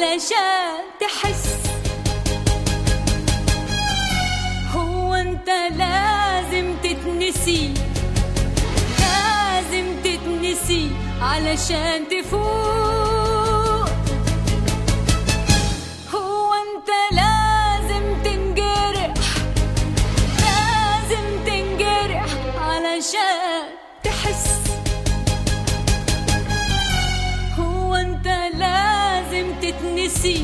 علشان تحس هو انت لازم تتنسي لازم تتنسي علشان تفوق هو انت لازم تنجرح لازم تنجرح علشان تحس هو انت لازم تتنسي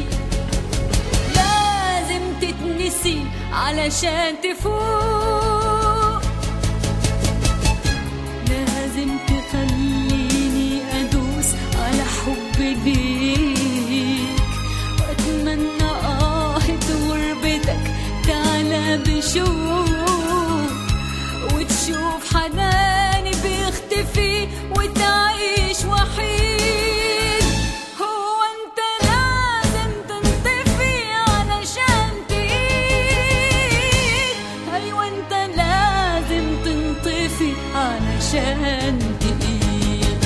لازم تتنسي علشان تفوق لازم تخليني ادوس على حب ليك واتمنى اه تغربتك تعلى بشوق وتشوف حناني بيختفي وتعيش وحيد هو انت لازم تنطفي علشان تقيد ايوه انت لازم تنطفي علشان تقيد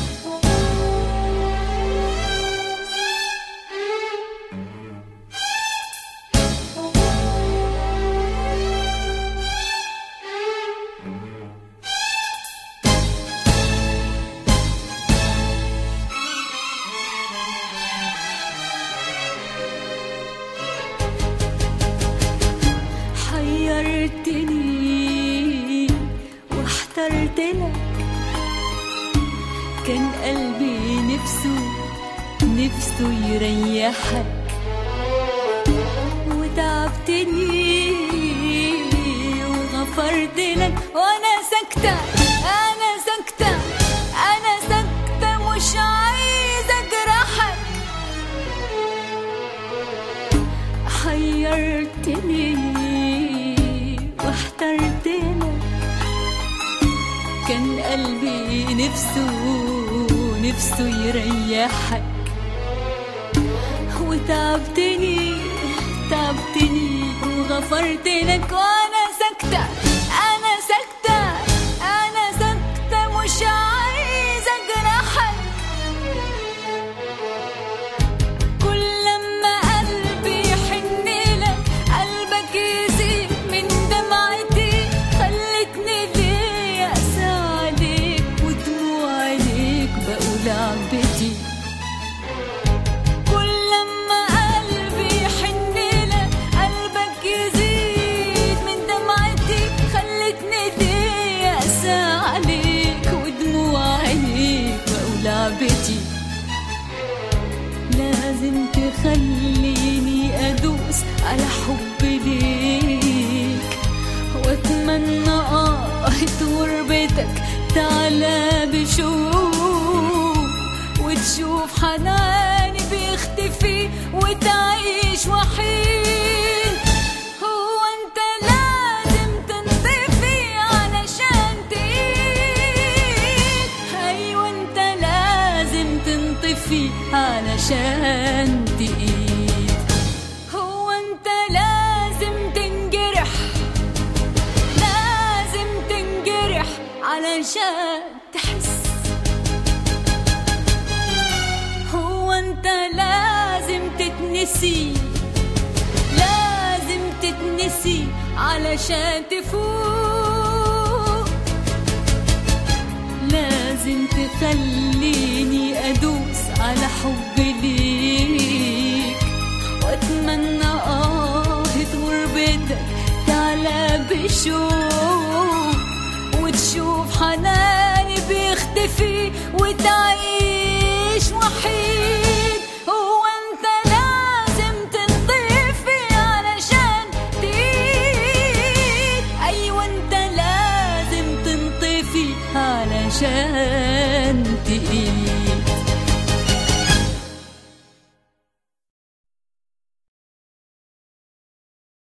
حيرتني واحترت لك كان قلبي نفسه نفسه يريحك وتعبتني وغفرت لك وانا ساكتة انا ساكتة انا ساكتة مش عايزة اجرحك حيرتني واحترت لك كان قلبي نفسه نفسه يريحك وتعبتني تعبتني وغفرت لك وانا ساكتة انا ساكتة انا ساكتة مش عايزة اجرحك كل لما قلبي يحن لك قلبك يزيد من دمعتي خلتني ليه أقسى عليك ودموع عينيك بقول عبتي كل لما قلبي يحن لك قلبك يزيد من دمعتي خلتني ليه أقسى عليك ودموع عينيك بقول عبتي لازم تخليني ادوس على حب ليك واتمنى اه تغربتك تعلى بشوق وتشوف حناني بيختفي وتعيش وحيد هو انت لازم تنطفي علشان تقيد ايوه انت لازم تنطفي علشان تقيد هو انت لازم تنجرح لازم تنجرح علشان تحس هو انت لازم تتنسي لازم تتنسي علشان تفوق لازم تخليني ادوس على حب ليك واتمنى اه غربتك تعلى بشوق وتشوف حناني بيختفي وتعيش وحيد هو انت لازم تنطفي علشان تقيد ايوه انت لازم تنطفي علشان تقيد